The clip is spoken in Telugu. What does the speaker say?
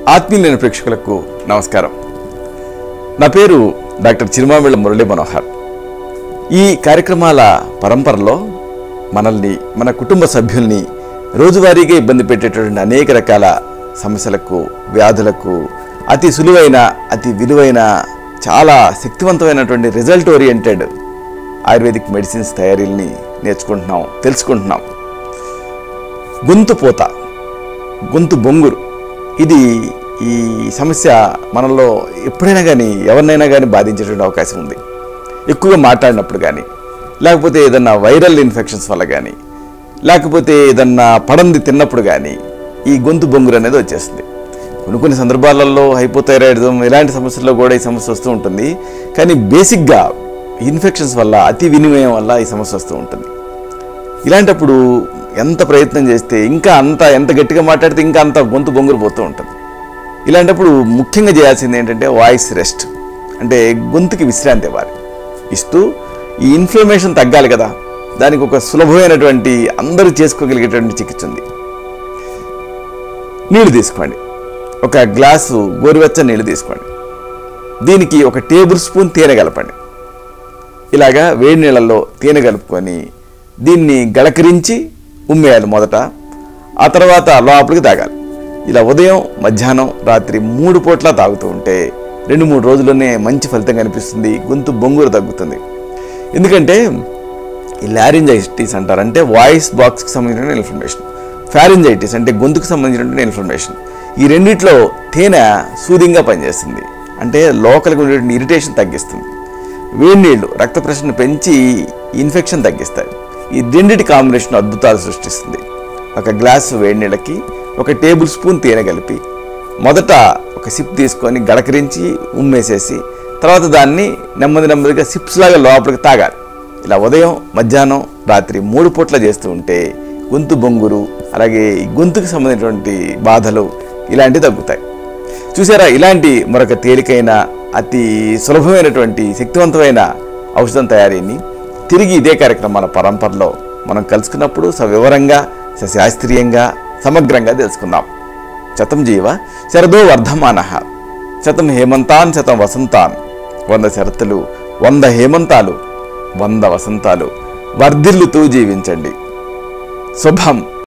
ఆత్మీయులైన ప్రేక్షకులకు నమస్కారం నా పేరు డాక్టర్ చిరుమామిళ్ళ మురళీ మనోహర్ ఈ కార్యక్రమాల పరంపరలో మనల్ని మన కుటుంబ సభ్యుల్ని రోజువారీగా ఇబ్బంది పెట్టేటటువంటి అనేక రకాల సమస్యలకు వ్యాధులకు అతి సులువైన అతి విలువైన చాలా శక్తివంతమైనటువంటి రిజల్ట్ ఓరియంటెడ్ ఆయుర్వేదిక్ మెడిసిన్స్ తయారీల్ని నేర్చుకుంటున్నాం తెలుసుకుంటున్నాం గొంతు పోత గొంతు బొంగురు ఇది ఈ సమస్య మనలో ఎప్పుడైనా కానీ ఎవరినైనా కానీ బాధించేటువంటి అవకాశం ఉంది ఎక్కువగా మాట్లాడినప్పుడు కానీ లేకపోతే ఏదన్నా వైరల్ ఇన్ఫెక్షన్స్ వల్ల కానీ లేకపోతే ఏదన్నా పడంది తిన్నప్పుడు కానీ ఈ గొంతు బొంగురు అనేది వచ్చేస్తుంది కొన్ని కొన్ని సందర్భాలలో హైపోథైరాయిడిజం ఇలాంటి సమస్యల్లో కూడా ఈ సమస్య వస్తూ ఉంటుంది కానీ బేసిక్గా ఇన్ఫెక్షన్స్ వల్ల అతి వినిమయం వల్ల ఈ సమస్య వస్తూ ఉంటుంది ఇలాంటప్పుడు ఎంత ప్రయత్నం చేస్తే ఇంకా అంత ఎంత గట్టిగా మాట్లాడితే ఇంకా అంత గొంతు బొంగురు పోతూ ఉంటుంది ఇలాంటప్పుడు ముఖ్యంగా చేయాల్సింది ఏంటంటే వాయిస్ రెస్ట్ అంటే గొంతుకి విశ్రాంతి ఇవ్వాలి ఇస్తూ ఈ ఇన్ఫ్లమేషన్ తగ్గాలి కదా దానికి ఒక సులభమైనటువంటి అందరూ చేసుకోగలిగేటువంటి చికిత్స ఉంది నీళ్లు తీసుకోండి ఒక గ్లాసు గోరువెచ్చని నీళ్లు తీసుకోండి దీనికి ఒక టేబుల్ స్పూన్ తేనె కలపండి ఇలాగా వేడి నీళ్ళల్లో తేనె కలుపుకొని దీన్ని గడకరించి ఉమ్మేయాలి మొదట ఆ తర్వాత లోపలికి తాగాలి ఇలా ఉదయం మధ్యాహ్నం రాత్రి మూడు పూట్ల తాగుతూ ఉంటే రెండు మూడు రోజుల్లోనే మంచి ఫలితం కనిపిస్తుంది గొంతు బొంగురు తగ్గుతుంది ఎందుకంటే ఈ లారింజైటిస్ అంటారు అంటే వాయిస్ బాక్స్కి సంబంధించిన ఇన్ఫర్మేషన్ ఫ్యారింజైటిస్ అంటే గొంతుకు సంబంధించినటువంటి ఇన్ఫర్మేషన్ ఈ రెండిట్లో తేనె సూదింగా పనిచేస్తుంది అంటే లోకల్గా ఉండేటువంటి ఇరిటేషన్ తగ్గిస్తుంది వేడి నీళ్లు రక్త ప్రెషర్ని పెంచి ఇన్ఫెక్షన్ తగ్గిస్తాయి ఈ రెండిటి కాంబినేషన్ అద్భుతాలు సృష్టిస్తుంది ఒక గ్లాసు వేడి నీళ్ళకి ఒక టేబుల్ స్పూన్ తేనె కలిపి మొదట ఒక సిప్ తీసుకొని గడకరించి ఉమ్మేసేసి తర్వాత దాన్ని నెమ్మది నెమ్మదిగా సిప్స్ లాగా లోపలికి తాగాలి ఇలా ఉదయం మధ్యాహ్నం రాత్రి మూడు పూట్ల చేస్తూ ఉంటే గొంతు బొంగురు అలాగే ఈ గొంతుకు సంబంధించినటువంటి బాధలు ఇలాంటివి తగ్గుతాయి చూసారా ఇలాంటి మరొక తేలికైన అతి సులభమైనటువంటి శక్తివంతమైన ఔషధం తయారీని తిరిగి ఇదే కార్యక్రమాల పరంపరలో మనం కలుసుకున్నప్పుడు సవివరంగా సశాస్త్రీయంగా సమగ్రంగా తెలుసుకుందాం శతం జీవ శరదో వర్ధమాన శతం హేమంతాన్ శతం వసంతాన్ వంద శరతులు వంద హేమంతాలు వంద వసంతాలు వర్ధిల్లుతూ జీవించండి శుభం